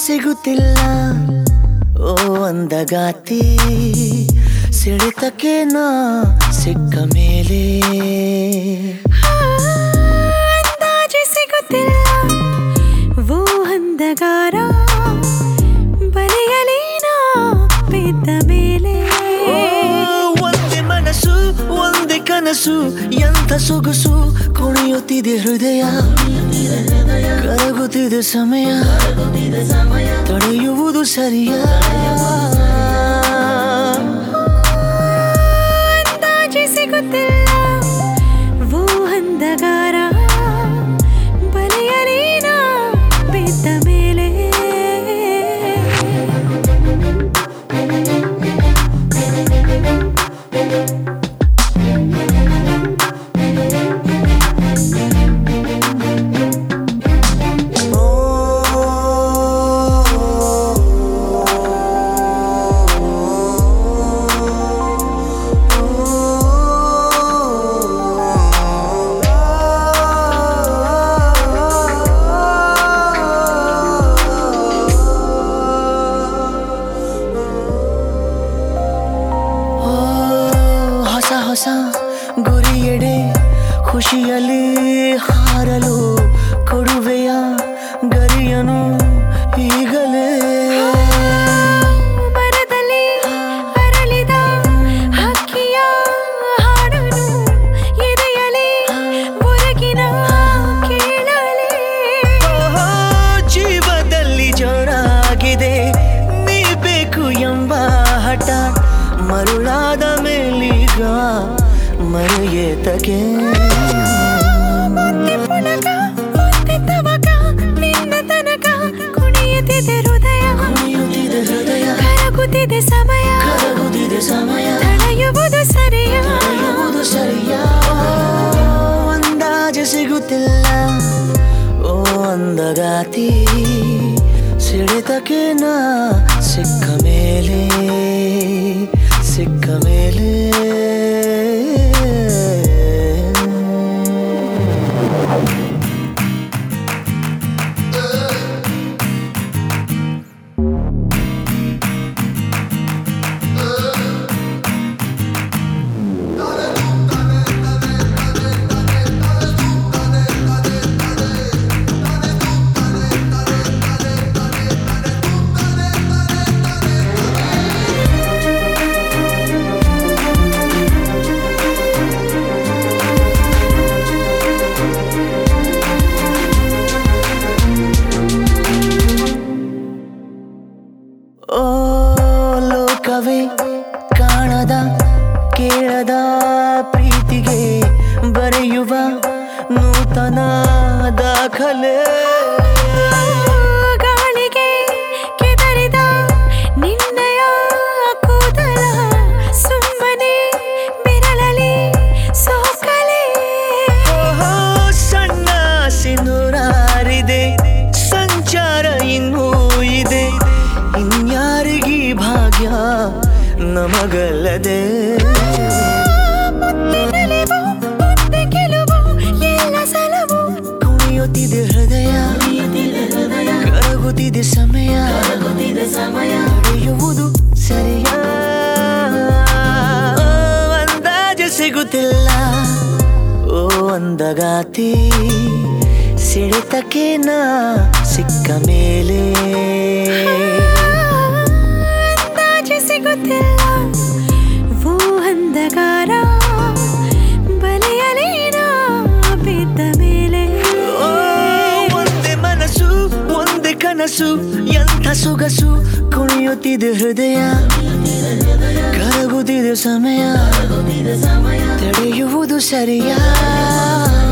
ಸಿಗುತ್ತಿಲ್ಲ ಓ ಅಂದಗಾತಿ ಸಿಡಿತಕ್ಕೆ ನಾ ಸಿಕ್ಕ ಮೇಲೆ ಅಂದಾಜು ಸಿಗುತ್ತಿಲ್ಲ ಓ ಅಂದಗಾರ ಬರೆಯಲೇನಾ ಬಿದ್ದ ಮೇಲೆ ಓ, ಒಂದೇ ಮನಸ್ಸು ಒಂದೇ ಕನಸು ಎಂಥ ಸೊಗಸು ಕುಣಿಯುತ್ತಿದೆ ಹೃದಯ ಕರಗುತ್ತಿದೆ ಸಮಯ ತಡೆಯುವುದು ಸರಿಯಾ ಅಂದಾಜು ಸಿಗುತ್ತಿಲ್ಲ ಓ ಅಂದಗಾರ ಬರೆಯಲೇನಾ ಬಿದ್ದ ಮೇಲೆ ಓ, ಹೊಸ ಹೊಸ ಗುರಿಯೆಡೆ ಖುಷಿಯಲ್ಲಿ ಹಾರಲು ಕೊಡುವೆಯ ಗರಿಯನು ಈಗಲೇ ಮರದಲ್ಲಿ ಅರಳಿದ ಹಕ್ಕಿಯ ಹಾಡನು ಎದೆಯಲಿ ಹೊರಗಿನ ಕೇಳಲೇ ಓಹೋ, ಜೀವದಲ್ಲಿ ಜೋರಾಗಿದೆ ನೀ ಬೇಕು ಎಂಬ ಹಠ ಮರುಳಾದ ಮೇಲೀಗ ಮರೆಯೇತಗೆ ಒಂದೇ ಪುಳಕ ಒಂದೇ ತವಕ ನಿನ್ನ ತನಕ ಕುಣಿಯುತ್ತಿದೆ ಹೃದಯ ಕುಣಿಯುತ್ತಿದೆ ಹೃದಯ ಕರಗುತ್ತಿದೆ ಸಮಯ ಕರಗುತ್ತಿದೆ ಸಮಯ ತಡೆಯುವುದು ಸರಿಯ ಯಾವುದು ಸರಿಯಾ ಅಂದಾಜು ಸಿಗುತ್ತಿಲ್ಲ ಓ ಅಂದಗಾತಿ ಸಿಡಿತಕ್ಕೆ ನಾ ಸಿಕ್ಕ ಮೇಲೆ ಸಿಕ್ಕ ಮೇಲೆ ಓ ಲೋಕವೇ ಕಾಣದ ಕೇಳದ ಪ್ರೀತಿಗೆ ಬರೆಯುವ ನೂತನ ದಾಖಲೆ ಗಾಳಿಗೆ ಕೆದರಿದ ನಿನ್ನಯ ಕೂದಲ ಸುಮ್ಮನೆ ಬಿರಳಲಿ ಸೋಕಲೆ ಓಹೋ, ಸಣ್ಣ ಸಿನುರಾರಿದೆ ಸಂಚಾರ ಇನ್ನೂ ಇದೆ ಇನ್ಯಾರಿಗೀ ಭಾಗ್ಯ ನಮಗಲ್ಲದೆ ಮುತ್ತಿನಲಿವು ಮುತ್ತೆ ಗೆಲುವು ಎಲ್ಲ ಸಲವು ಕುಣಿಯುತ್ತಿದೆ ಹೃದಯ ಕರಗುತ್ತಿದೆ ಸಮಯ ನಡೆಯುವುದು ಸರಿಯಾ ಅಂದಾಜು ಸಿಗುತ್ತಿಲ್ಲ ಓ ಅಂದಗಾತಿ ಸಿಡಿತಕ್ಕೆ ನಾ ಸಿಕ್ಕ ಮೇಲೆ ಅಂದಾಜು ಸಿಗುತ್ತಿಲ್ಲ ಓ ಅಂಧಕಾರ ಬಲೆಯಲೇನ ಬಿದ್ದ ಮೇಲೆ ಓ, ಒಂದೇ ಮನಸ್ಸು ಒಂದೇ ಕನಸು ಎಂಥ ಸೊಗಸು ಕುಣಿಯುತ್ತಿದೆ ಹೃದಯ ಕರಗುತ್ತಿದೆ ಸಮಯ ತಡೆಯುವುದು ಸರಿಯಾ